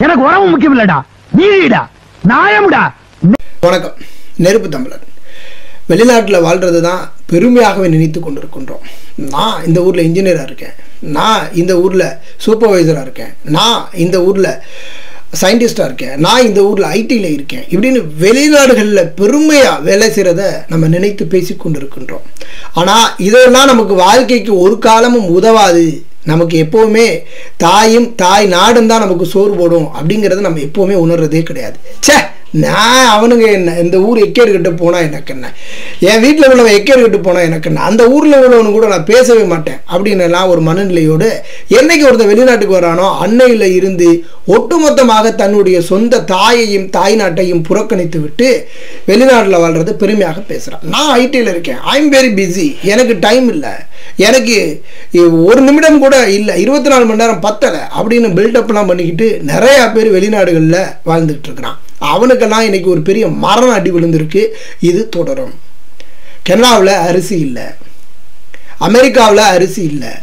எனக்கு உறவு முக்கியம் இல்லடா நீடா நாயமுடா வணக்கம் நெருப்பு தமிழர் வெளிநாட்டில் வாழ்கிறது தான் பெருமையாகவே நினைத்து கொண்டிருக்கின்றோம் நான் இந்த ஊரில் இன்ஜினியராக இருக்கேன் நான் இந்த ஊரில் சூப்பர்வைசராக இருக்கேன் நான் இந்த ஊரில் சயின்டிஸ்டாக இருக்கேன் நான் இந்த ஊரில் ஐடியில் இருக்கேன் இப்படின்னு வெளிநாடுகளில் பெருமையாக வேலை செய்கிறத நம்ம நினைத்து பேசி கொண்டிருக்கின்றோம் ஆனால் இதெல்லாம் நமக்கு வாழ்க்கைக்கு ஒரு காலமும் உதவாது நமக்கு எப்போவுமே தாயும் தாய் நாடும் தான் நமக்கு சோறு போடும் அப்படிங்கிறத நம்ம எப்போவுமே உணர்றதே கிடையாது ச்சே நான் அவனுங்க என்ன இந்த ஊர் எக்கேர் கிட்ட போனால் எனக்கு என்ன என் வீட்டில் உள்ளவன் எக்கேர் கிட்ட போனால் எனக்கு என்ன அந்த ஊரில் உள்ளவனு கூட நான் பேசவே மாட்டேன் அப்படின்னு எல்லாம் ஒரு மனநிலையோடு என்னைக்கு ஒருத்தன் வெளிநாட்டுக்கு வரானோ அன்னையில் இருந்து ஒட்டுமொத்தமாக தன்னுடைய சொந்த தாயையும் தாய் நாட்டையும் புறக்கணித்து விட்டு வெளிநாட்டில் வாழ்றது பெருமையாக பேசுகிறான் நான் ஐடியில் இருக்கேன் ஐ எம் வெரி பிஸி எனக்கு டைம் இல்லை எனக்கு ஒரு நிமிடம் கூட இல்லை இருபத்தி நாலு மணி நேரம் பத்தலை அப்படின்னு பில்டப்லாம் பண்ணிக்கிட்டு நிறையா பேர் வெளிநாடுகளில் வாழ்ந்துட்டு இருக்கிறான் அவனுக்கெல்லாம் இன்னைக்கு ஒரு பெரிய மரண அடி விழுந்திருக்கு இது தொடரும் கனடாவில் அரிசி இல்லை அமெரிக்காவில் அரிசி இல்லை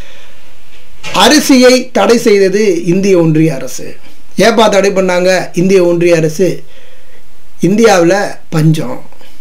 அரிசியை தடை செய்தது இந்திய ஒன்றிய அரசு ஏப்பா தடை பண்ணாங்க இந்திய ஒன்றிய அரசு இந்தியாவில் பஞ்சம்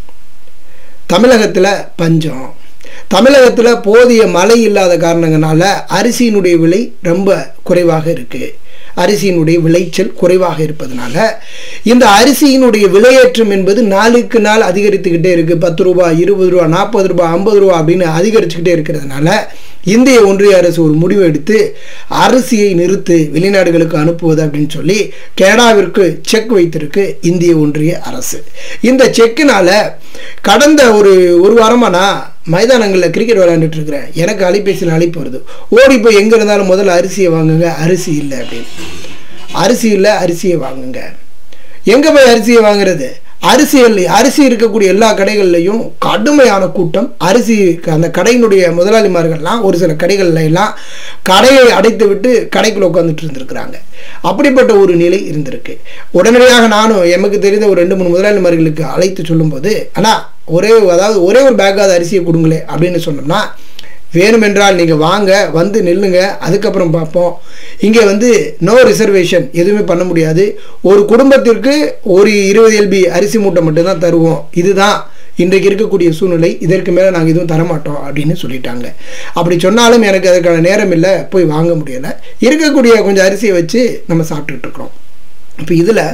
தமிழகத்தில் பஞ்சம் தமிழகத்தில் போதிய மழை இல்லாத காரணங்களால அரிசியினுடைய விலை ரொம்ப குறைவாக இருக்குது அரிசியினுடைய விளைச்சல் குறைவாக இருப்பதனால இந்த அரிசியினுடைய விலையேற்றம் என்பது நாளுக்கு நாள் அதிகரித்துக்கிட்டே இருக்குது பத்து ரூபா இருபது ரூபா நாற்பது ரூபா ஐம்பது ரூபா அப்படின்னு அதிகரிச்சுக்கிட்டே இருக்கிறதுனால இந்திய ஒன்றிய அரசு ஒரு முடிவு எடுத்து அரிசியை நிறுத்து வெளிநாடுகளுக்கு அனுப்புவது அப்படின்னு சொல்லி கனடாவிற்கு செக் வைத்திருக்கு இந்திய ஒன்றிய அரசு இந்த செக்கினால கடந்த ஒரு ஒரு வாரமாக நான் மைதானங்களில் கிரிக்கெட் விளையாண்டுட்டு இருக்கிறேன் எனக்கு அலைபேசியில் அழைப்பு வருது ஓடி போய் எங்கே இருந்தாலும் முதல்ல அரிசியை வாங்குங்க அரிசி இல்லை அப்படின்னு அரிசி இல்லை அரிசியை வாங்குங்க எங்கே போய் அரிசியை வாங்குறது அரிசி இல்லை அரிசி இருக்கக்கூடிய எல்லா கடைகள்லையும் கடுமையான கூட்டம் அரிசி அந்த கடையினுடைய முதலாளிமார்கள்லாம் ஒரு சில கடைகள்ல எல்லாம் கடையை அடைத்து விட்டு கடைக்குள்ள உட்காந்துட்டு இருந்திருக்கிறாங்க அப்படிப்பட்ட ஒரு நிலை இருந்திருக்கு உடனடியாக நானும் எமக்கு தெரிந்த ஒரு ரெண்டு மூணு முதலாளிமார்களுக்கு அழைத்து சொல்லும்போது ஆனால் ஒரே அதாவது ஒரே ஒரு பேக்காவது அரிசியை கொடுங்களே அப்படின்னு சொன்னோம்னா வேணுமென்றால் நீங்கள் வாங்க வந்து நில்லுங்க அதுக்கப்புறம் பார்ப்போம் இங்கே வந்து நோ ரிசர்வேஷன் எதுவுமே பண்ண முடியாது ஒரு குடும்பத்திற்கு ஒரு இருபது எல்பி அரிசி மூட்டை மட்டும்தான் தருவோம் இதுதான் இன்றைக்கு இருக்கக்கூடிய சூழ்நிலை இதற்கு மேலே நாங்கள் எதுவும் தரமாட்டோம் அப்படின்னு சொல்லிட்டாங்க அப்படி சொன்னாலும் எனக்கு அதுக்கான நேரம் இல்லை போய் வாங்க முடியலை இருக்கக்கூடிய கொஞ்சம் அரிசியை வச்சு நம்ம சாப்பிட்டுட்டு இருக்கிறோம் இப்போ இதில்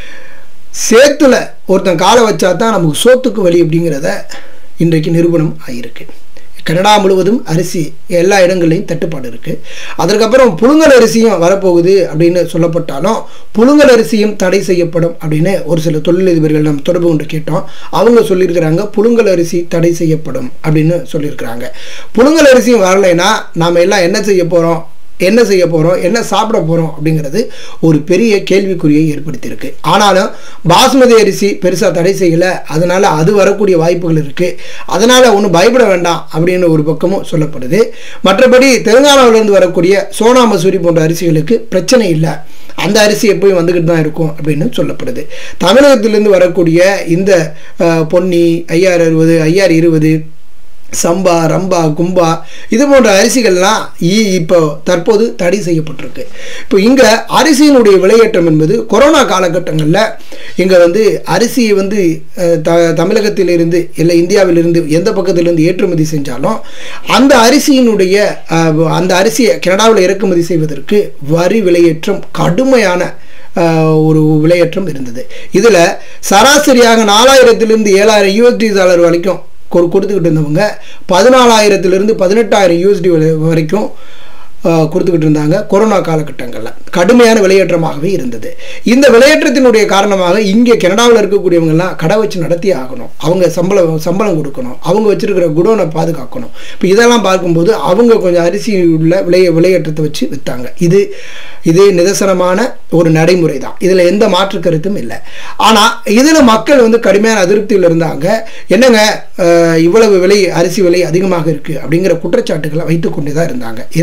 சேத்துல ஒருத்தன் காலை வச்சா தான் நமக்கு சோத்துக்கு வழி அப்படிங்கிறத இன்றைக்கு நிரூபணம் ஆகியிருக்கு கனடா முழுவதும் அரிசி எல்லா இடங்கள்லையும் தட்டுப்பாடு இருக்குது அதற்கப்புறம் புழுங்கல் அரிசியும் வரப்போகுது அப்படின்னு சொல்லப்பட்டாலும் புழுங்கல் அரிசியும் தடை செய்யப்படும் அப்படின்னு ஒரு சில தொழிலதிபர்கள் நம்ம தொடர்பு கொண்டு கேட்டோம் அவங்க சொல்லியிருக்கிறாங்க புழுங்கல் அரிசி தடை செய்யப்படும் அப்படின்னு சொல்லியிருக்கிறாங்க புழுங்கல் அரிசியும் வரலைன்னா நாம் எல்லாம் என்ன செய்ய போகிறோம் என்ன செய்ய போகிறோம் என்ன சாப்பிட போகிறோம் அப்படிங்கிறது ஒரு பெரிய கேள்விக்குறியை ஏற்படுத்தியிருக்கு ஆனாலும் பாஸ்மதி அரிசி பெருசாக தடை செய்யலை அதனால் அது வரக்கூடிய வாய்ப்புகள் இருக்குது அதனால் ஒன்றும் பயப்பட வேண்டாம் அப்படின்னு ஒரு பக்கமும் சொல்லப்படுது மற்றபடி தெலுங்கானாவிலேருந்து வரக்கூடிய சோனா மசூரி போன்ற அரிசிகளுக்கு பிரச்சனை இல்லை அந்த அரிசி எப்பயும் வந்துக்கிட்டு தான் இருக்கும் அப்படின்னு சொல்லப்படுது தமிழகத்திலேருந்து வரக்கூடிய இந்த பொன்னி ஐயாறு அறுபது ஐயாறு இருபது சம்பா ரம்பா கும்பா இது போன்ற அரிசிகள்லாம் இப்போ தற்போது தடை செய்யப்பட்டிருக்கு இப்போ இங்கே அரிசியினுடைய விலையேற்றம் என்பது கொரோனா காலகட்டங்களில் இங்கே வந்து அரிசியை வந்து த தமிழகத்திலிருந்து இல்லை இந்தியாவிலிருந்து எந்த பக்கத்திலிருந்து ஏற்றுமதி செஞ்சாலும் அந்த அரிசியினுடைய அந்த அரிசியை கனடாவில் இறக்குமதி செய்வதற்கு வரி விலையேற்றம் கடுமையான ஒரு விலையேற்றம் இருந்தது இதில் சராசரியாக நாலாயிரத்திலிருந்து ஏழாயிரம் யூஎஸ்டி டாலர் வரைக்கும் கொடுத்துக்கிட்டு இருந்தவங்க பதினாலாயிரத்துலேருந்து பதினெட்டாயிரம் யூஎஸ்டி வரைக்கும் கொடுத்துக்கிட்டு இருந்தாங்க கொரோனா காலகட்டங்களில் கடுமையான விலையேற்றமாகவே இருந்தது இந்த விலையேற்றத்தினுடைய காரணமாக இங்கே கனடாவில் இருக்கக்கூடியவங்கெல்லாம் கடை வச்சு நடத்தி ஆகணும் அவங்க சம்பளம் சம்பளம் கொடுக்கணும் அவங்க வச்சிருக்கிற குடோனை பாதுகாக்கணும் இப்போ இதெல்லாம் பார்க்கும்போது அவங்க கொஞ்சம் அரிசி உள்ள விலைய விலையேற்றத்தை வச்சு விற்றாங்க இது இது நிதர்சனமான ஒரு நடைமுறை தான் இதில் எந்த மாற்று கருத்தும் இல்லை ஆனால் இதில் மக்கள் வந்து கடுமையான அதிருப்தியில் இருந்தாங்க என்னங்க இவ்வளவு விலை அரிசி விலை அதிகமாக இருக்குது அப்படிங்கிற குற்றச்சாட்டுகளை வைத்துக்கொண்டு தான் இருந்தாங்க இருந்தாலும்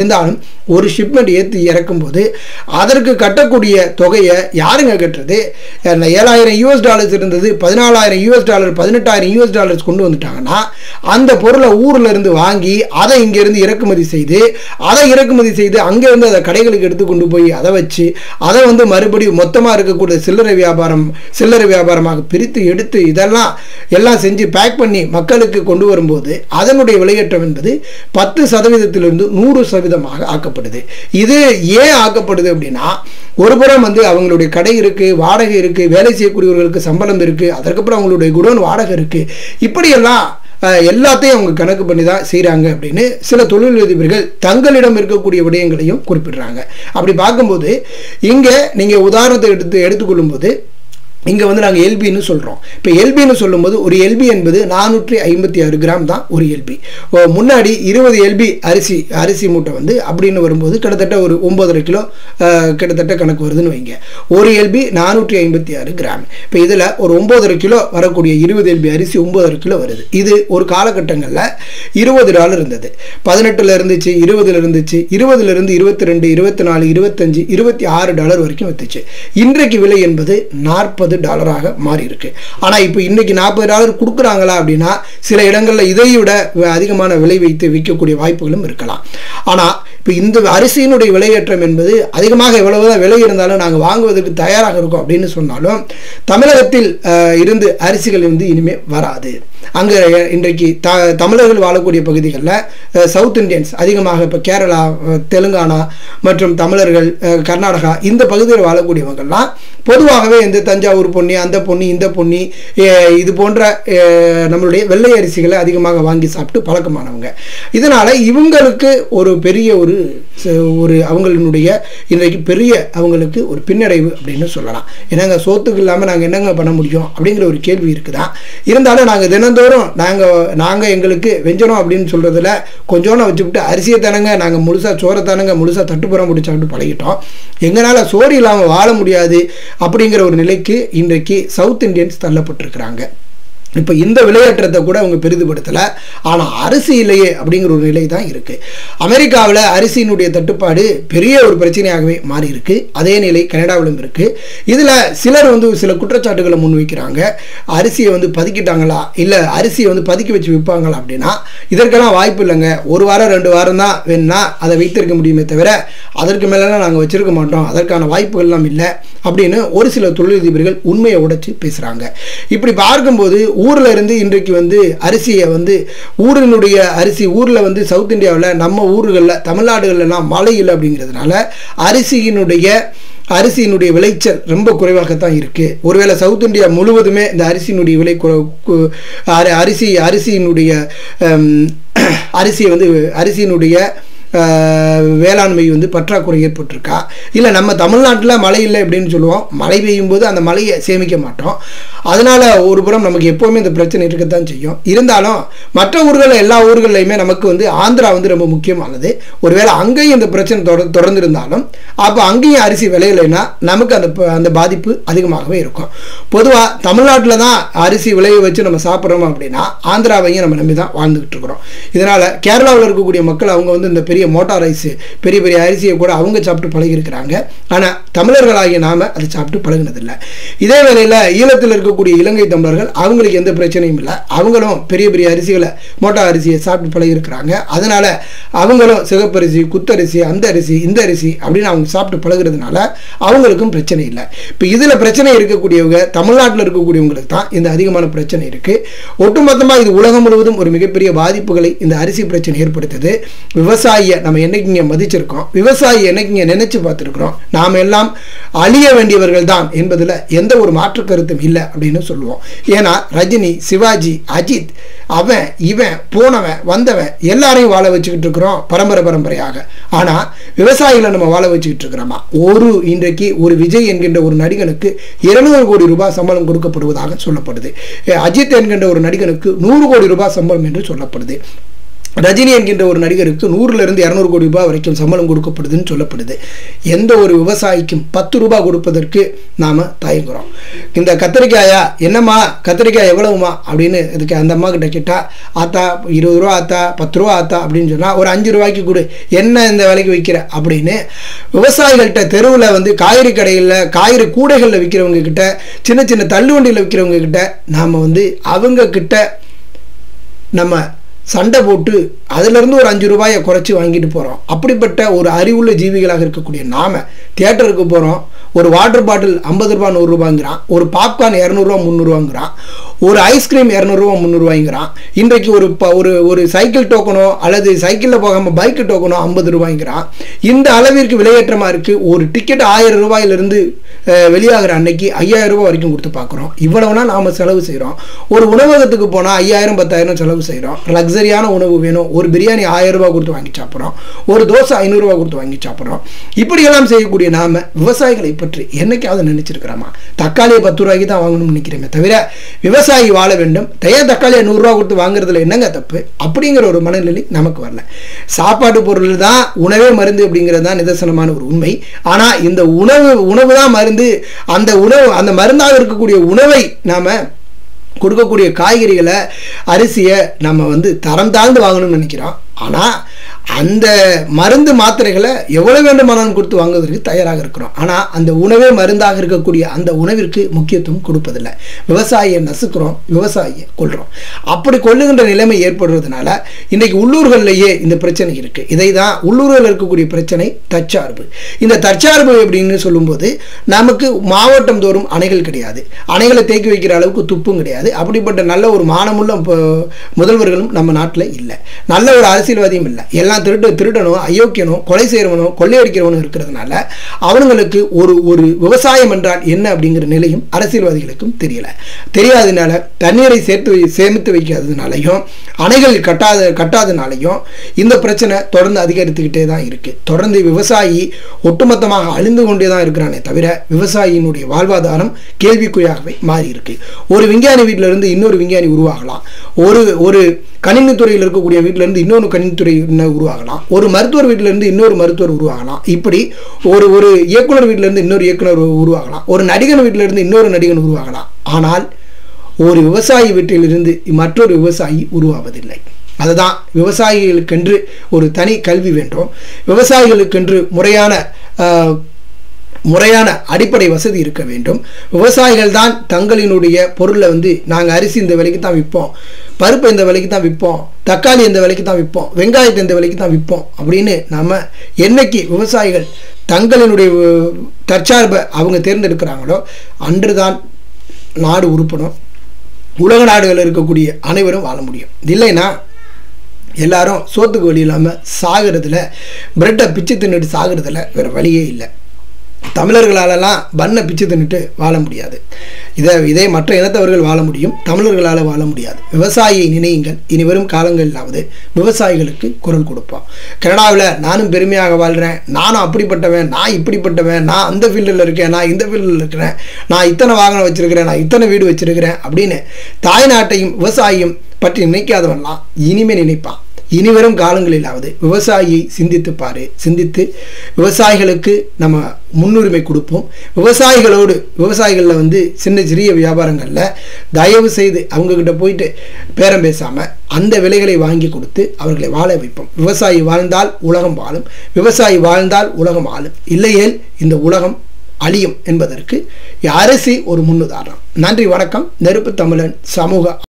ஒரு ஷிப்மெண்ட் ஏற்றி இறக்கும்போது அதற்கு கட்டக்கூடிய தொகையை யாருங்க கட்டுறது அந்த ஏழாயிரம் யூஎஸ் டாலர்ஸ் இருந்தது பதினாலாயிரம் யூஎஸ் டாலர் பதினெட்டாயிரம் யூஎஸ் டாலர்ஸ் கொண்டு வந்துட்டாங்கன்னா அந்த பொருளை ஊர்ல இருந்து வாங்கி அதை இங்கேருந்து இறக்குமதி செய்து அதை இறக்குமதி செய்து அங்கேருந்து அதை கடைகளுக்கு எடுத்து கொண்டு போய் அதை வச்சு அதை வந்து மறுபடியும் மொத்தமாக இருக்கக்கூடிய சில்லறை வியாபாரம் சில்லறை வியாபாரமாக பிரித்து எடுத்து இதெல்லாம் எல்லாம் செஞ்சு பேக் பண்ணி மக்களுக்கு கொண்டு வரும்போது அதனுடைய விலையேற்றம் என்பது பத்து சதவீதத்திலிருந்து நூறு சதவீதமாக ஆக்கப்படுது இது ஏன் ஆக்கப்படுது அப்படின்னா ஒரு புறம் வந்து அவங்களுடைய கடை இருக்கு வாடகை இருக்கு வேலை செய்யக்கூடியவர்களுக்கு சம்பளம் இருக்கு அதற்கப்புறம் அவங்களுடைய குடோன் வாடகை இருக்கு இப்படியெல்லாம் அஹ், எல்லாத்தையும் அவங்க கணக்கு பண்ணி தான் செய்கிறாங்க அப்படின்னு சில தொழிலதிபர்கள் தங்களிடம் இருக்கக்கூடிய விடயங்களையும் குறிப்பிடுறாங்க அப்படி பார்க்கும்போது இங்கே நீங்கள் உதாரணத்தை எடுத்து எடுத்துக்கொள்ளும்போது இங்கே வந்து நாங்கள் எல்பின்னு சொல்கிறோம் இப்போ எல்பின்னு சொல்லும்போது ஒரு எல்பி என்பது நானூற்றி ஐம்பத்தி ஆறு கிராம் தான் ஒரு எல்பி முன்னாடி இருபது எல்பி அரிசி அரிசி மூட்டை வந்து அப்படின்னு வரும்போது கிட்டத்தட்ட ஒரு ஒம்பதரை கிலோ அஹ், கிட்டத்தட்ட கணக்கு வருதுன்னு வைங்க ஒரு எல்பி நானூற்றி ஐம்பத்தி ஆறு கிராம் இப்போ இதில் ஒரு ஒம்பதரை கிலோ வரக்கூடிய இருபது எல்பி அரிசி ஒம்பதரை கிலோ வருது இது ஒரு காலகட்டங்களில் இருபது டாலர் இருந்தது பதினெட்டில் இருந்துச்சு இருபதுல இருந்துச்சு இருபதுல இருந்து இருபத்தி ரெண்டு இருபத்தி நாலு இருபத்தஞ்சு இருபத்தி ஆறு டாலர் வரைக்கும் வந்துச்சு இன்றைக்கு விலை என்பது நாற்பது டாலராக மாறி இருக்கு ஆனால் இப்போ இன்னைக்கு நாற்பது டாலர் கொடுக்குறாங்களா அப்படின்னா சில இடங்களில் இதை விட வ- அதிகமான விலை வைத்து விற்கக்கூடிய வாய்ப்புகளும் இருக்கலாம் ஆனால் இப்போ இந்த அரிசியினுடைய விலையேற்றம் என்பது அதிகமாக எவ்வளவுதான் விலை இருந்தாலும் நாங்கள் வாங்குவதற்கு தயாராக இருக்கோம் அப்படின்னு சொன்னாலும் தமிழகத்தில் அஹ், இருந்து அரிசிகள் வந்து இனிமேல் வராது அங்கே இன்றைக்கு த தமிழர்கள் வாழக்கூடிய பகுதிகளில் சவுத் இந்தியன்ஸ் அதிகமாக இப்போ கேரளா அஹ், தெலுங்கானா மற்றும் தமிழர்கள் அஹ், கர்நாடகா இந்த பகுதியில் வாழக்கூடியவங்கெல்லாம் பொதுவாகவே இந்த தஞ்சாவூர் பொன்னி அந்த பொன்னி இந்த பொன்னி அஹ், இது போன்ற அஹ், நம்மளுடைய வெள்ளை அரிசிகளை அதிகமாக வாங்கி சாப்பிட்டு பழக்கமானவங்க இதனால் இவங்களுக்கு ஒரு பெரிய ஒரு ச- ஒரு அவங்களினுடைய இன்றைக்கு பெரிய அவங்களுக்கு ஒரு பின்னடைவு அப்படின்னு சொல்லலாம் ஏன்னாங்க சோத்துக்கு இல்லாமல் நாங்கள் என்னங்க பண்ண முடியும் அப்படிங்கிற ஒரு கேள்வி இருக்குதான் இருந்தாலும் நாங்கள் தினந்தோறும் நாங்கள் நாங்கள் எங்களுக்கு வெஞ்சனம் அப்படின்னு சொல்கிறதுல கொஞ்சோன்னு வச்சுவிட்டு அரிசியை தானங்க நாங்கள் முழுசாக சோறை தானங்க முழுசாக தட்டுப்புறம் முடிச்சு சாப்பிட்டு பழகிட்டோம் எங்களால் சோறு இல்லாமல் வாழ முடியாது அப்படிங்கிற ஒரு நிலைக்கு இன்றைக்கு சவுத் இந்தியன்ஸ் தள்ளப்பட்டிருக்கிறாங்க இப்போ இந்த விளையாட்டத்தை கூட அவங்க பெரிதுபடுத்தலை ஆனால் அரிசி இல்லையே அப்படிங்கிற ஒரு நிலை தான் இருக்குது அமெரிக்காவில் அரிசியினுடைய தட்டுப்பாடு பெரிய ஒரு பிரச்சனையாகவே மாறி இருக்கு அதே நிலை கனடாவிலும் இருக்குது இதில் சிலர் வந்து சில குற்றச்சாட்டுகளை முன்வைக்கிறாங்க அரிசியை வந்து பதுக்கிட்டாங்களா இல்லை அரிசியை வந்து பதுக்கி வச்சு விற்பாங்களா அப்படின்னா இதற்கெல்லாம் வாய்ப்பு இல்லைங்க ஒரு வாரம் ரெண்டு வாரம் தான் வேணும்னா அதை வைத்திருக்க முடியுமே தவிர அதற்கு மேலெல்லாம் நாங்கள் வச்சிருக்க மாட்டோம் அதற்கான வாய்ப்புகள்லாம் இல்லை அப்படின்னு ஒரு சில தொழிலதிபர்கள் உண்மையை உடைச்சு பேசுகிறாங்க இப்படி பார்க்கும்போது ஊரில் இருந்து இன்றைக்கு வந்து அரிசியை வந்து ஊரினுடைய அரிசி ஊரில் வந்து சவுத் இந்தியாவில் நம்ம ஊர்களில் தமிழ்நாடுகள்லாம் மழை இல்லை அப்படிங்கிறதுனால அரிசியினுடைய அரிசியினுடைய விளைச்சல் ரொம்ப குறைவாகத்தான் இருக்குது ஒருவேளை சவுத் இந்தியா முழுவதுமே இந்த அரிசியினுடைய விலை கு- கு- அரி- அரிசி அரிசியினுடைய ஹம், அரிசியை வந்து அரிசியினுடைய ஆஹ், வேளாண்மை வந்து பற்றாக்குறை ஏற்பட்டிருக்கா இல்லை நம்ம தமிழ்நாட்டில் மழை இல்லை அப்படின்னு சொல்லுவோம் மழை பெய்யும் போது அந்த மழையை சேமிக்க மாட்டோம் அதனால ஒரு புறம் நமக்கு எப்போவுமே இந்த பிரச்சனை இருக்கத்தான் செய்யும் இருந்தாலும் மற்ற ஊர்களில் எல்லா ஊர்கள்லையுமே நமக்கு வந்து ஆந்திரா வந்து ரொம்ப முக்கியமானது ஒருவேளை அங்கேயும் இந்த பிரச்சனை தொடர் தொடர்ந்து இருந்தாலும் அப்போ அங்கேயும் அரிசி விளையலைன்னா நமக்கு அந்த ப- அந்த பாதிப்பு அதிகமாகவே இருக்கும் பொதுவாக தமிழ்நாட்டில் தான் அரிசி விளைய வச்சு நம்ம சாப்பிட்றோம் அப்படின்னா ஆந்திராவையும் நம்ம நம்பி தான் வாழ்ந்துகிட்டு இருக்கிறோம் இதனால் கேரளாவில் இருக்கக்கூடிய மக்கள் அவங்க வந்து இந்த பெரிய மோட்டார் ரைஸ் பெரிய பெரிய அரிசியை கூட அவங்க சாப்பிட்டு பழகியிருக்கிறாங்க ஆனால் தமிழர்களாகிய நாம அதை சாப்பிட்டு பழகினதில்லை இதே வேளையில் ஈழத்தில் இருக்கக்கூடிய இலங்கை தமிழர்கள் அவங்களுக்கு எந்த பிரச்சனையும் இல்லை அவங்களும் பெரிய பெரிய அரிசிகளை மோட்டார் அரிசியை சாப்பிட்டு பழகியிருக்கிறாங்க அதனால அவங்களும் சிகப்பரிசி குத்தரிசி அந்த அரிசி இந்த அரிசி அப்படின்னு அவங்க சாப்பிட்டு பழகுறதுனால அவங்களுக்கும் பிரச்சனை இல்லை இப்போ இதில் பிரச்சனை இருக்கக்கூடியவங்க தமிழ்நாட்டில் இருக்கக்கூடியவங்களுக்கு தான் இந்த அதிகமான பிரச்சனை இருக்கு ஒட்டுமொத்தமாக இது உலகம் முழுவதும் ஒரு மிகப்பெரிய பாதிப்புகளை இந்த அரிசி பிரச்சனை ஏற்படுத்துது விவசாயியை நம்ம என்னைக்கு இங்கே மதிச்சிருக்கோம் விவசாயி என்னைக்கு இங்கே நினைச்சு பார்த்துருக்குறோம் நாம் எல்லாம் அழிய வேண்டியவர்கள் தான் என்பதில் எந்த ஒரு மாற்று கருத்தும் இல்லை அப்படின்னு சொல்லுவோம் ஏன்னா ரஜினி சிவாஜி அஜித் அவன் இவன் போனவன் வந்தவன் எல்லாரையும் வாழ வச்சுக்கிட்டு இருக்கிறோம் பரம்பரை பரம்பரையாக ஆனால் விவசாயிகளை நம்ம வாழ வச்சுக்கிட்டு இருக்கிறோமா ஒரு இன்றைக்கு ஒரு விஜய் என்கின்ற ஒரு நடிகனுக்கு இருநூறு கோடி ரூபாய் சம்பளம் கொடுக்கப்படுவதாக சொல்லப்படுது அஹ் அஜித் என்கின்ற ஒரு நடிகனுக்கு நூறு கோடி ரூபாய் சம்பளம் என்று சொல்லப்படுது ரஜினி என்கின்ற ஒரு நடிகருக்கு நூறுல இருந்து இரநூறு கோடி ரூபாய் வரைக்கும் சம்பளம் கொடுக்கப்படுதுன்னு சொல்லப்படுது எந்த ஒரு விவசாயிக்கும் பத்து ரூபாய் கொடுப்பதற்கு நாம தயங்குறோம் இந்த கத்திரிக்காயா என்னம்மா கத்திரிக்காய் எவ்வளவுமா அப்படின்னு இதுக்கு அந்த அம்மா கிட்ட கேட்டா ஆத்தா இருபது ரூபா ஆத்தா பத்து ரூபா ஆத்தா அப்படின்னு சொன்னா ஒரு அஞ்சு ரூபாய்க்கு கொடு என்ன இந்த விலைக்கு விற்கிற அப்படின்னு விவசாயிகள்கிட்ட தெருவில் வந்து காய்கறி கடைகளில் காய்கறி கூடைகளில் விற்கிறவங்க கிட்ட சின்ன சின்ன தள்ளுவண்டியில் விற்கிறவங்க கிட்ட நாம் வந்து அவங்க கிட்ட நம்ம சண்டை போட்டு அதிலிருந்து ஒரு அஞ்சு ரூபாயை குறைச்சி வாங்கிட்டு போகிறோம் அப்படிப்பட்ட ஒரு அறிவுள்ள ஜீவிகளாக இருக்கக்கூடிய நாம தியேட்டருக்கு போகிறோம் ஒரு வாட்டர் பாட்டில் ஐம்பது ரூபா நூறுரூபாங்கிறான் ஒரு பாப்கார்ன் இரநூறுவா முந்நூறுவாங்கிறான் ஒரு ஐஸ்கிரீம் இரநூறுவா முந்நூறுவாங்கிறான் இன்றைக்கு ஒரு ப ஒரு ஒரு சைக்கிள் டோக்கனோ அல்லது சைக்கிளில் போகாமல் பைக்கு டோக்கனோ ஐம்பது ரூபாய்ங்கிறான் இந்த அளவிற்கு விலையேற்றமாக இருக்குது ஒரு டிக்கெட் ஆயிரம் ரூபாயிலிருந்து அஹ், வெளியாகிற அன்னைக்கு ஐயாயிரம் ரூபாய் வரைக்கும் கொடுத்து பார்க்குறோம் இவ்வளவுனா நாம் செலவு செய்கிறோம் ஒரு உணவகத்துக்கு போனால் ஐயாயிரம் பத்தாயிரம் செலவு செய்கிறோம் லக்ஸரியான உணவு வேணும் ஒரு பிரியாணி ஆயிரம் ரூபாய் கொடுத்து வாங்கி சாப்பிட்றோம் ஒரு தோசை ஐநூறுரூவா கொடுத்து வாங்கி சாப்பிட்றோம் இப்படியெல்லாம் செய்யக்கூடிய நாம விவசாயிகளை பற்றி என்னைக்காவது நினைச்சிருக்கிறோமா தக்காளியை பத்து ரூபாய்க்கு தான் வாங்கணும்னு நினைக்கிறேமே தவிர விவசாயி வாழ வேண்டும் தயா தக்காளியை நூறுரூவா கொடுத்து வாங்குறதுல என்னங்க தப்பு அப்படிங்கிற ஒரு மனநிலை நமக்கு வரல சாப்பாட்டு பொருள் தான் உணவே மருந்து அப்படிங்கிறது தான் நிதர்சனமான ஒரு உண்மை ஆனால் இந்த உணவு உணவு தான் மருந்து அந்த உணவு அந்த மருந்தாக இருக்கக்கூடிய உணவை நாம கொடுக்கக்கூடிய காய்கறிகளை அரிசியை நம்ம வந்து தரம் தாழ்ந்து வாங்கணும்னு நினைக்கிறோம் ஆனால் அந்த மருந்து மாத்திரைகளை எவ்வளவு வேண்டுமானாலும் கொடுத்து வாங்குவதற்கு தயாராக இருக்கிறோம் ஆனால் அந்த உணவே மருந்தாக இருக்கக்கூடிய அந்த உணவிற்கு முக்கியத்துவம் கொடுப்பதில்லை விவசாயியை நசுக்கிறோம் விவசாயியை கொள்கிறோம் அப்படி கொள்ளுகின்ற நிலைமை ஏற்படுறதுனால இன்றைக்கு உள்ளூர்களிலேயே இந்த பிரச்சனை இருக்கு இதை தான் உள்ளூரில் இருக்கக்கூடிய பிரச்சனை தற்சார்பு இந்த தற்சார்பு அப்படின்னு சொல்லும்போது நமக்கு மாவட்டம் தோறும் அணைகள் கிடையாது அணைகளை தேக்கி வைக்கிற அளவுக்கு துப்பும் கிடையாது அப்படிப்பட்ட நல்ல ஒரு மானமுள்ள ப- முதல்வர்களும் நம்ம நாட்டில் இல்லை நல்ல ஒரு அரசியல்வாதியும் இல்லை எல்லாம் திருட்டு திருடனும் அயோக்கியனும் கொலை செய்கிறவனும் கொள்ளையடிக்கிறவனும் இருக்கிறதுனால அவனுங்களுக்கு ஒரு ஒரு விவசாயம் என்றால் என்ன அப்படிங்கிற நிலையும் அரசியல்வாதிகளுக்கும் தெரியல தெரியாததுனால தண்ணீரை சேர்த்து வை சேமித்து வைக்காததுனாலையும் அணைகள் கட்டாத கட்டாதனாலையும் இந்த பிரச்சனை தொடர்ந்து அதிகரித்துக்கிட்டே தான் இருக்கு தொடர்ந்து விவசாயி ஒட்டுமொத்தமாக அழிந்து கொண்டே தான் இருக்கிறானே தவிர விவசாயியினுடைய வாழ்வாதாரம் கேள்விக்குறியாகவே மாறி இருக்கு ஒரு விஞ்ஞானி வீட்டில இருந்து இன்னொரு விஞ்ஞானி உருவாகலாம் ஒரு ஒரு கணினித்துறையில் இருக்கக்கூடிய வீட்டில இருந்து இன்னொரு கணினித்துறை உருவாகலாம் ஒரு மருத்துவர் வீட்டில இருந்து இன்னொரு மருத்துவர் உருவாகலாம் இப்படி ஒரு ஒரு இயக்குனர் வீட்டில இருந்து இன்னொரு இயக்குனர் உருவாகலாம் ஒரு நடிகன் வீட்டில இருந்து இன்னொரு நடிகன் உருவாகலாம் ஆனால் ஒரு விவசாயி வீட்டிலிருந்து மற்றொரு விவசாயி உருவாவதில்லை அதுதான் விவசாயிகளுக்கென்று ஒரு தனி கல்வி வேண்டும் விவசாயிகளுக்கென்று முறையான ஆஹ், முறையான அடிப்படை வசதி இருக்க வேண்டும் விவசாயிகள் தான் தங்களினுடைய பொருளை வந்து நாங்கள் அரிசி இந்த விலைக்கு தான் விற்போம் பருப்பு இந்த விலைக்கு தான் விற்போம் தக்காளி இந்த விலைக்கு தான் விற்போம் வெங்காயத்தை இந்த விலைக்கு தான் விற்போம் அப்படின்னு நம்ம என்னைக்கு விவசாயிகள் தங்களினுடைய அஹ், தற்சார்பை அவங்க தேர்ந்தெடுக்கிறாங்களோ அன்றுதான் நாடு உருப்படும் உலக நாடுகளில் இருக்கக்கூடிய அனைவரும் வாழ முடியும் இல்லைன்னா எல்லாரும் சோத்துக்கு வழி இல்லாமல் சாகிறதுல பிரெட்டை பிச்சு தின்னுட்டு சாகிறதுல வேறு வழியே இல்லை தமிழர்களாலலாம் பண்ணை பிச்சு தின்னுட்டு வாழ முடியாது இதை இதே மற்ற இனத்தவர்கள் வாழ முடியும் தமிழர்களால் வாழ முடியாது விவசாயியை நினையுங்கள் இனி வரும் காலங்களிலாவது விவசாயிகளுக்கு குரல் கொடுப்போம் கனடாவில் நானும் பெருமையாக வாழ்கிறேன் நானும் அப்படிப்பட்டவன் நான் இப்படிப்பட்டவன் நான் அந்த ஃபீல்டில் இருக்கேன் நான் இந்த ஃபீல்டில் இருக்கிறேன் நான் இத்தனை வாகனம் வச்சிருக்கிறேன் நான் இத்தனை வீடு வச்சிருக்கிறேன் அப்படின்னு தாய்நாட்டையும் விவசாயியும் பற்றி நினைக்காதவன்லாம் இனிமே நினைப்பான் இனி வரும் காலங்களிலாவது விவசாயியை சிந்தித்து பாரு சிந்தித்து விவசாயிகளுக்கு நம்ம முன்னுரிமை கொடுப்போம் விவசாயிகளோடு விவசாயிகளில் வந்து சின்ன சிறிய வியாபாரங்களில் தயவு செய்து அவங்கக்கிட்ட போயிட்டு பேரம் பேசாமல் அந்த விலைகளை வாங்கி கொடுத்து அவர்களை வாழ வைப்போம் விவசாயி வாழ்ந்தால் உலகம் வாழும் விவசாயி வாழ்ந்தால் உலகம் ஆளும் இல்லையேல் இந்த உலகம் அழியும் என்பதற்கு அரிசி ஒரு முன்னுதாரணம் நன்றி வணக்கம் நெருப்பு தமிழன் சமூக